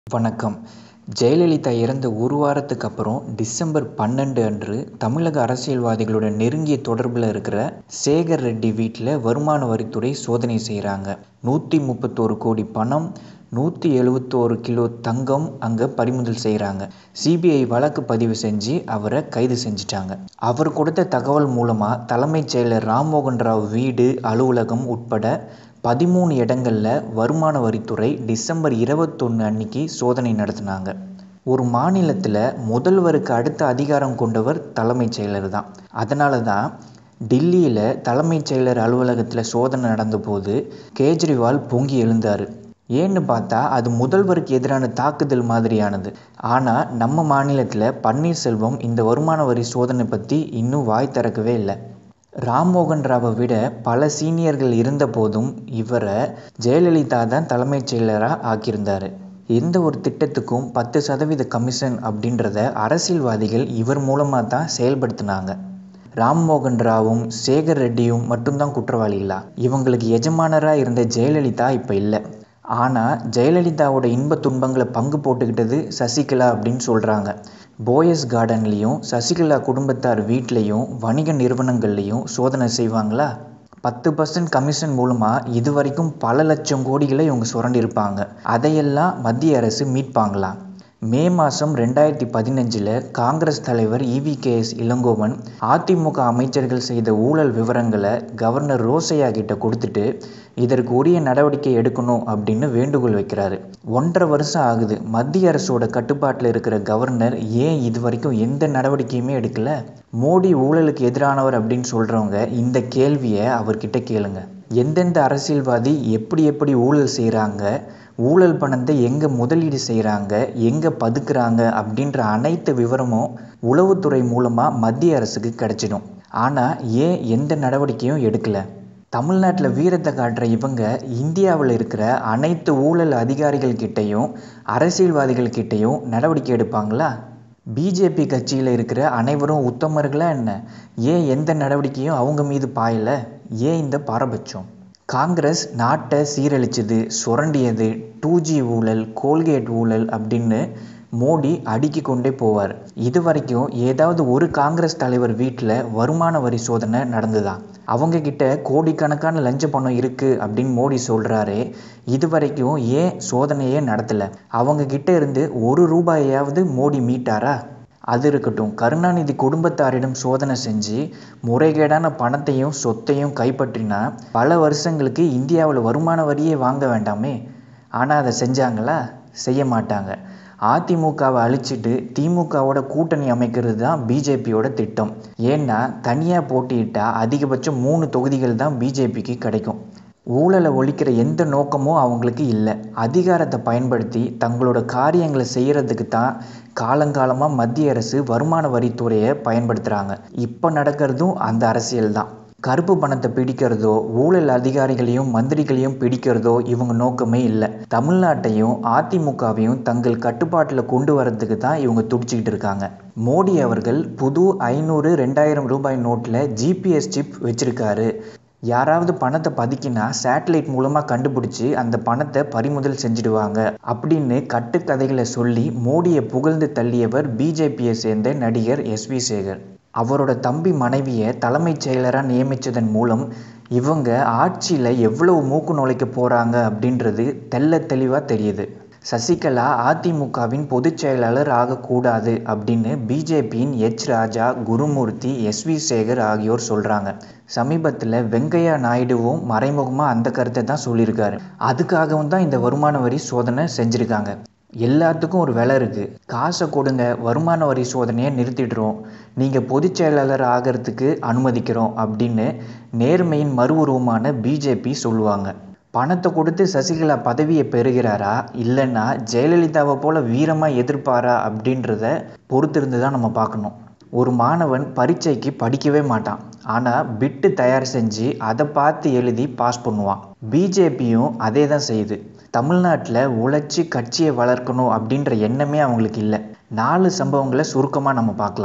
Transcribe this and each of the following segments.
வணக்கம் ஜெயலலிதா இறந்த ஒரு வாரத்துக்கு அப்புறம் டிசம்பர் பன்னெண்டு அன்று தமிழக அரசியல்வாதிகளுடன் நெருங்கிய தொடர்பில் இருக்கிற சேகர் ரெட்டி வீட்டில் வருமான வரித்துறை சோதனை செய்கிறாங்க நூற்றி முப்பத்தோரு கோடி பணம் நூற்றி எழுவத்தோரு கிலோ தங்கம் அங்கே பறிமுதல் செய்கிறாங்க சிபிஐ வழக்கு பதிவு செஞ்சு அவரை கைது செஞ்சிட்டாங்க அவர் கொடுத்த தகவல் மூலமாக தலைமைச் செயலர் ராம்மோகன் ராவ் வீடு அலுவலகம் உட்பட பதிமூணு இடங்களில் வருமான வரித்துறை டிசம்பர் இருபத்தொன்று அன்னைக்கு சோதனை நடத்தினாங்க ஒரு மாநிலத்தில் முதல்வருக்கு அடுத்த அதிகாரம் கொண்டவர் தலைமைச் செயலர் தான் அதனால தான் டில்லியில் தலைமைச் செயலர் அலுவலகத்தில் சோதனை நடந்தபோது கேஜ்ரிவால் பொங்கி எழுந்தார் ஏன்னு பார்த்தா அது முதல்வருக்கு எதிரான தாக்குதல் மாதிரியானது ஆனால் நம்ம மாநிலத்தில் பன்னீர்செல்வம் இந்த வருமான வரி சோதனை பற்றி இன்னும் வாய் திறக்கவே இல்லை ராம்மோகன் ராவை விட பல சீனியர்கள் இருந்த போதும் இவரை ஜெயலலிதா தான் தலைமைச் செயலராக ஆக்கியிருந்தார் எந்த ஒரு திட்டத்துக்கும் பத்து சதவீத கமிஷன் அப்படின்றத அரசியல்வாதிகள் இவர் மூலமாக தான் செயல்படுத்தினாங்க ராம்மோகன் ராவும் சேகர் ரெட்டியும் மட்டும்தான் குற்றவாளிகளா இவங்களுக்கு எஜமானராக இருந்த ஜெயலலிதா இப்போ இல்லை ஆனால் ஜெயலலிதாவோட இன்ப துன்பங்களை பங்கு போட்டுக்கிட்டது சசிகலா அப்படின்னு சொல்கிறாங்க போயஸ் கார்டன்லேயும் சசிகலா குடும்பத்தார் வீட்லேயும் வணிக நிறுவனங்கள்லேயும் சோதனை செய்வாங்களா பத்து பர்சன்ட் கமிஷன் மூலமாக இது வரைக்கும் பல லட்சம் கோடிகளை இவங்க சுரண்டிருப்பாங்க அதையெல்லாம் மத்திய அரசு மீட்பாங்களா மே மாதம் ரெண்டாயிரத்தி பதினஞ்சில் காங்கிரஸ் தலைவர் EV K S Elangovan AIADMK அமைச்சர்கள் செய்த ஊழல் விவரங்களை கவர்னர் ரோசையா கிட்ட கொடுத்துட்டு இதற்கு உரிய நடவடிக்கை எடுக்கணும் அப்படின்னு வேண்டுகோள் வைக்கிறாரு ஒன்றரை வருஷம் ஆகுது மத்திய அரசோட கட்டுப்பாட்டில் இருக்கிற கவர்னர் ஏன் இது வரைக்கும் எந்த நடவடிக்கையுமே எடுக்கல மோடி ஊழலுக்கு எதிரானவர் அப்படின்னு சொல்கிறவங்க இந்த கேள்வியை அவர்கிட்ட கேளுங்க எந்தெந்த அரசியல்வாதி எப்படி எப்படி ஊழல் செய்கிறாங்க ஊழல் பணத்தை எங்கே முதலீடு செய்கிறாங்க எங்கே பதுக்குறாங்க அப்படின்ற அனைத்து விவரமும் உளவுத்துறை மூலமாக மத்திய அரசுக்கு கிடைச்சிடும் ஆனால் ஏன் எந்த நடவடிக்கையும் எடுக்கலை தமிழ்நாட்டில் வீரத்தை காட்டுற இவங்க இந்தியாவில் இருக்கிற அனைத்து ஊழல் அதிகாரிகள் கிட்டையும் அரசியல்வாதிகள் கிட்டையும் நடவடிக்கை எடுப்பாங்களா பிஜேபி கட்சியில் இருக்கிற அனைவரும் உத்தமர்களா என்ன ஏன் எந்த நடவடிக்கையும் அவங்க மீது பாயலை ஏன் இந்த பாரபட்சம் காங்கிரஸ் நாட்டை சீரழிச்சது சுரண்டியது டூ ஜி ஊழல் கோல்கேட் ஊழல் அப்படின்னு மோடி அடுக்கி கொண்டே போவார் இது வரைக்கும் ஏதாவது ஒரு காங்கிரஸ் தலைவர் வீட்டில் வருமான வரி சோதனை நடந்துதான் அவங்க கிட்ட கோடிக்கணக்கான லஞ்ச பணம் இருக்குது அப்படின்னு மோடி சொல்கிறாரு இது வரைக்கும் ஏன் சோதனையே நடத்தலை அவங்க கிட்ட இருந்து ஒரு ரூபாயாவது மோடி மீட்டாரா அது இருக்கட்டும் கருணாநிதி குடும்பத்தாரிடம் சோதனை செஞ்சு முறைகேடான பணத்தையும் சொத்தையும் கைப்பற்றினா பல வருஷங்களுக்கு இந்தியாவில் வருமான வரியே வாங்க வேண்டாமே ஆனால் அதை செஞ்சாங்களா செய்ய மாட்டாங்க அதிமுகவை அழிச்சிட்டு திமுகவோட கூட்டணி அமைக்கிறது தான் பிஜேபியோட திட்டம் ஏன்னா தனியாக போட்டியிட்டால் அதிகபட்சம் மூணு தொகுதிகள் தான் பிஜேபிக்கு கிடைக்கும் ஊழலை ஒழிக்கிற எந்த நோக்கமும் அவங்களுக்கு இல்லை அதிகாரத்தை பயன்படுத்தி தங்களோட காரியங்களை செய்கிறதுக்கு தான் காலங்காலமாக மத்திய அரசு வருமான வரித்துறையை பயன்படுத்துகிறாங்க இப்போ நடக்கிறதும் அந்த அரசியல் தான் கருப்பு பணத்தை பிடிக்கிறதோ ஊழல் அதிகாரிகளையும் மந்திரிகளையும் பிடிக்கிறதோ இவங்க நோக்கமே இல்லை தமிழ்நாட்டையும் அதிமுகவையும் தங்கள் கட்டுப்பாட்டில் கொண்டு வரதுக்கு தான் இவங்க துடிச்சிக்கிட்டு இருக்காங்க மோடி அவர்கள் புது ஐநூறு ரெண்டாயிரம் ரூபாய் நோட்டில் ஜிபிஎஸ் சிப் வச்சிருக்காரு யாராவது பணத்தை பதுக்கினா சேட்டலைட் மூலமாக கண்டுபிடிச்சி அந்த பணத்தை பறிமுதல் செஞ்சிடுவாங்க அப்படின்னு கட்டுக்கதைகளை சொல்லி மோடியை புகழ்ந்து தள்ளியவர் பிஜேபியை சேர்ந்த நடிகர் எஸ் வி சேகர் அவரோட தம்பி மனைவியை தலைமைச் செயலராக நியமித்ததன் மூலம் இவங்க ஆட்சியில் எவ்வளவு மூக்கு நுழைக்க போகிறாங்க அப்படின்றது தெல்ல தெளிவாக தெரியுது சசிகலா அதிமுகவின் பொதுச் செயலாளர் ஆகக்கூடாது அப்படின்னு பிஜேபியின் H Raja Gurumurthy S V Sekar ஆகியோர் சொல்கிறாங்க சமீபத்தில் வெங்கையா நாயுடுவும் மறைமுகமாக அந்த கருத்தை தான் சொல்லியிருக்காரு அதுக்காகவும் தான் இந்த வருமான வரி சோதனை செஞ்சுருக்காங்க எல்லாத்துக்கும் ஒரு விலை இருக்குது காசை கொடுங்க வருமான வரி சோதனையை நிறுத்திடுறோம் நீங்கள் பொதுச் செயலாளர் ஆகிறதுக்கு அனுமதிக்கிறோம் அப்படின்னு நேர்மையின் மறு உருவமான பிஜேபி சொல்லுவாங்க பணத்தை கொடுத்து சசிகலா பதவியை பெறுகிறாரா இல்லைன்னா ஜெயலலிதாவை போல வீரமாக எதிர்ப்பாரா அப்படின்றத பொறுத்திருந்து தான் நம்ம பார்க்கணும் ஒரு மாணவன் பரீட்சைக்கு படிக்கவே மாட்டான் ஆனால் பிட்டு தயார் செஞ்சு அதை பார்த்து எழுதி பாஸ் பண்ணுவான் பிஜேபியும் அதே தான் செய்யுது தமிழ்நாட்டில் உழைச்சி கட்சியை வளர்க்கணும் அப்படின்ற எண்ணமே அவங்களுக்கு இல்லை நாலு சம்பவங்களை சுருக்கமாக நம்ம பார்க்கலாம்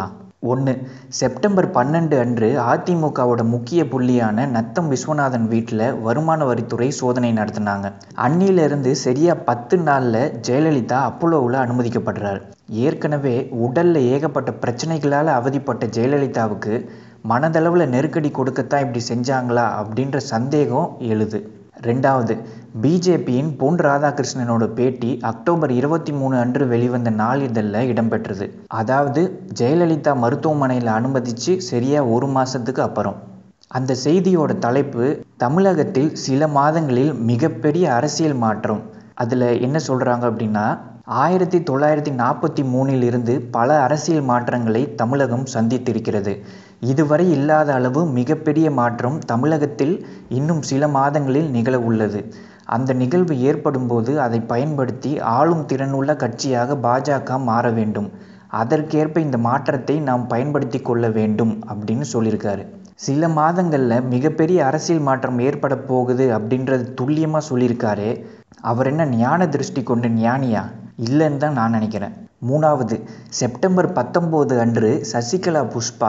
ஒன்று செப்டம்பர் பன்னெண்டு அன்று அதிமுகவோட முக்கிய புள்ளியான நத்தம் விஸ்வநாதன் வீட்டில் வருமான வரித்துறை சோதனை நடத்தினாங்க அன்னியிலிருந்து சரியாக பத்து நாளில் ஜெயலலிதா அப்போலோவில் அனுமதிக்கப்படுறார் ஏற்கனவே உடலில் ஏகப்பட்ட பிரச்சனைகளால் அவதிப்பட்ட ஜெயலலிதாவுக்கு மனதளவில் நெருக்கடி கொடுக்கத்தான் இப்படி செஞ்சாங்களா அப்படின்ற சந்தேகம் எழுது ரெண்டாவது பிஜேபியின் பொன் ராதாகிருஷ்ணனோட பேட்டி அக்டோபர் இருபத்தி மூணு அன்று வெளிவந்த நாளிதழில் இடம்பெற்றது அதாவது ஜெயலலிதா மருத்துவமனையில் அனுமதித்து சரியாக ஒரு மாதத்துக்கு அப்புறம் அந்த செய்தியோட தலைப்பு தமிழகத்தில் சில மாதங்களில் மிகப்பெரிய அரசியல் மாற்றம் அதில் என்ன சொல்கிறாங்க அப்படின்னா ஆயிரத்தி தொள்ளாயிரத்தி நாற்பத்தி மூணில் இருந்து பல அரசியல் மாற்றங்களை தமிழகம் சந்தித்திருக்கிறது இதுவரை இல்லாத அளவு மிகப்பெரிய மாற்றம் தமிழகத்தில் இன்னும் சில மாதங்களில் நிகழ உள்ளது அந்த நிகழ்வு ஏற்படும் போது அதை பயன்படுத்தி ஆளும் திறனுள்ள கட்சியாக பாஜக மாற வேண்டும் அதற்கேற்ப இந்த மாற்றத்தை நாம் பயன்படுத்தி கொள்ள வேண்டும் அப்படின்னு சொல்லியிருக்காரு சில மாதங்களில் மிகப்பெரிய அரசியல் மாற்றம் ஏற்பட போகுது அப்படின்றது துல்லியமாக சொல்லியிருக்காரு அவர் என்ன ஞான திருஷ்டி கொண்ட ஞானியா இல்லைன்னு தான் நான் நினைக்கிறேன் மூணாவது செப்டம்பர் பத்தொம்போது அன்று சசிகலா புஷ்பா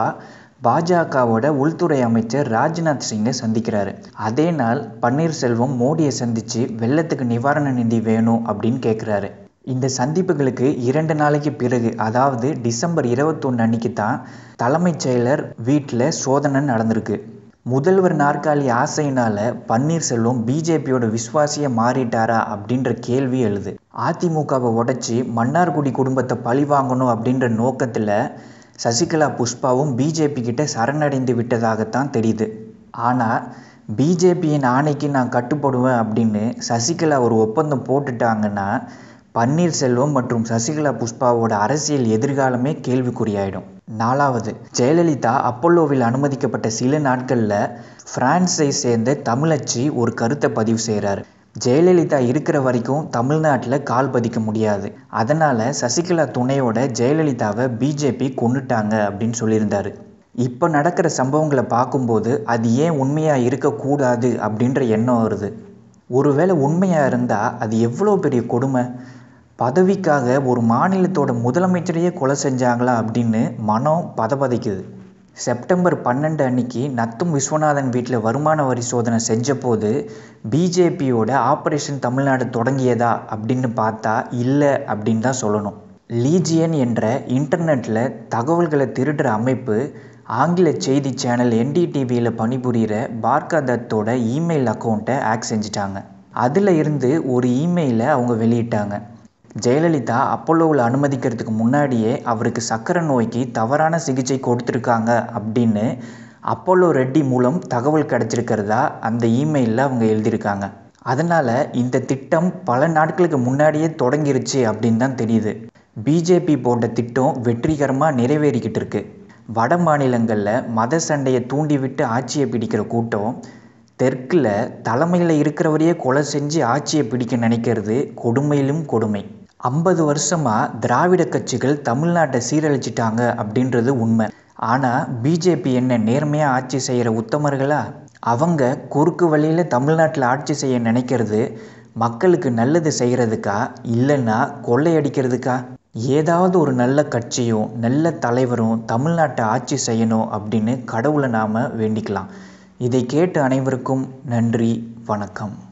பாஜகவோட உள்துறை அமைச்சர் ராஜ்நாத் சிங்கை சந்திக்கிறாரு அதே நாள் பன்னீர்செல்வம் மோடியை சந்தித்து வெள்ளத்துக்கு நிவாரண நிதி வேணும் அப்படின்னு கேட்குறாரு இந்த சந்திப்புகளுக்கு இரண்டு நாளைக்கு பிறகு அதாவது டிசம்பர் இருபத்தொன்று அன்னைக்கு தான் தலைமைச் செயலர் வீட்டில் சோதனை நடந்திருக்கு முதல்வர் நாற்காலி ஆசையினால பன்னீர்செல்வம் பிஜேபியோட விசுவாசியை மாறிட்டாரா அப்படின்ற கேள்வி எழுது அதிமுகவை உடைச்சி மன்னார்குடி குடும்பத்தை பழி வாங்கணும் அப்படின்ற நோக்கத்தில் சசிகலா புஷ்பாவும் பிஜேபி கிட்ட சரணடைந்து விட்டதாகத்தான் தெரியுது ஆனால் பிஜேபியின் ஆணைக்கு நான் கட்டுப்படுவேன் அப்படின்னு சசிகலா ஒரு ஒப்பந்தம் போட்டுட்டாங்கன்னா பன்னீர்செல்வம் மற்றும் சசிகலா புஷ்பாவோட அரசியல் எதிர்காலமே கேள்விக்குறியாயிடும் நாலாவது ஜெயலலிதா அப்பல்லோவில் அனுமதிக்கப்பட்ட சில நாட்களில் பிரான்ஸை சேர்ந்த தமிழச்சி ஒரு கருத்தை பதிவு செய்கிறார் ஜெயலலிதா இருக்கிற வரைக்கும் தமிழ்நாட்டில் கால் பதிக்க முடியாது அதனால் சசிகலா துணையோட ஜெயலலிதாவை பிஜேபி கொண்டுட்டாங்க அப்படின்னு சொல்லியிருந்தாரு இப்போ நடக்கிற சம்பவங்களை பார்க்கும்போது அது ஏன் உண்மையாக இருக்கக்கூடாது அப்படின்ற எண்ணம் வருது ஒருவேளை உண்மையாக இருந்தால் அது எவ்வளோ பெரிய கொடுமை பதவிக்காக ஒரு மாநிலத்தோட முதலமைச்சரையே கொலை செஞ்சாங்களா அப்படின்னு மனம் பதபதைக்குது செப்டம்பர் பன்னெண்டு அன்னைக்கு நத்தும் விஸ்வநாதன் வீட்டில் வருமான வரி சோதனை செஞ்சபோது பிஜேபியோட ஆப்ரேஷன் தமிழ்நாடு தொடங்கியதா அப்படின்னு பார்த்தா இல்லை அப்படின்னு தான் சொல்லணும் லீஜியன் என்ற இன்டர்நெட்டில் தகவல்களை திருடுற அமைப்பு ஆங்கில செய்தி சேனல் என்டிடிவியில் பணிபுரிகிற பார்கா தத்தோட இமெயில் அக்கௌண்ட்டை ஆக் செஞ்சிட்டாங்க அதில் இருந்து ஒரு இமெயிலை அவங்க வெளியிட்டாங்க ஜெயலலிதா அப்பல்லோவில் அனுமதிக்கிறதுக்கு முன்னாடியே அவருக்கு சக்கரை நோய்க்கு தவறான சிகிச்சை கொடுத்துருக்காங்க அப்படின்னு அப்பல்லோ ரெட்டி மூலம் தகவல் கிடச்சிருக்கிறதா அந்த இமெயிலில் அவங்க எழுதியிருக்காங்க அதனால் இந்த திட்டம் பல நாட்களுக்கு முன்னாடியே தொடங்கிருச்சு அப்படின்னு தான் தெரியுது பிஜேபி போட்ட திட்டம் வெற்றிகரமாக நிறைவேறிக்கிட்டு இருக்கு வட மாநிலங்களில் மத சண்டையை தூண்டிவிட்டு ஆட்சியை பிடிக்கிற கூட்டம் தெற்கில் தலைமையில் இருக்கிறவரையே கொலை செஞ்சு ஆட்சியை பிடிக்க நினைக்கிறது கொடுமையிலும் கொடுமை ஐம்பது வருஷமாக திராவிட கட்சிகள் தமிழ்நாட்டை சீரழிச்சிட்டாங்க அப்படின்றது உண்மை ஆனால் பிஜேபி என்ன நேர்மையாக ஆட்சி செய்கிற உத்தமர்களா அவங்க குறுக்கு வழியில் தமிழ்நாட்டில் ஆட்சி செய்ய நினைக்கிறது மக்களுக்கு நல்லது செய்கிறதுக்கா இல்லைன்னா கொள்ளையடிக்கிறதுக்கா ஏதாவது ஒரு நல்ல கட்சியும் நல்ல தலைவரும் தமிழ்நாட்டை ஆட்சி செய்யணும் அப்படின்னு கடவுளை நாம் வேண்டிக்கலாம் இதை கேட்டு அனைவருக்கும் நன்றி வணக்கம்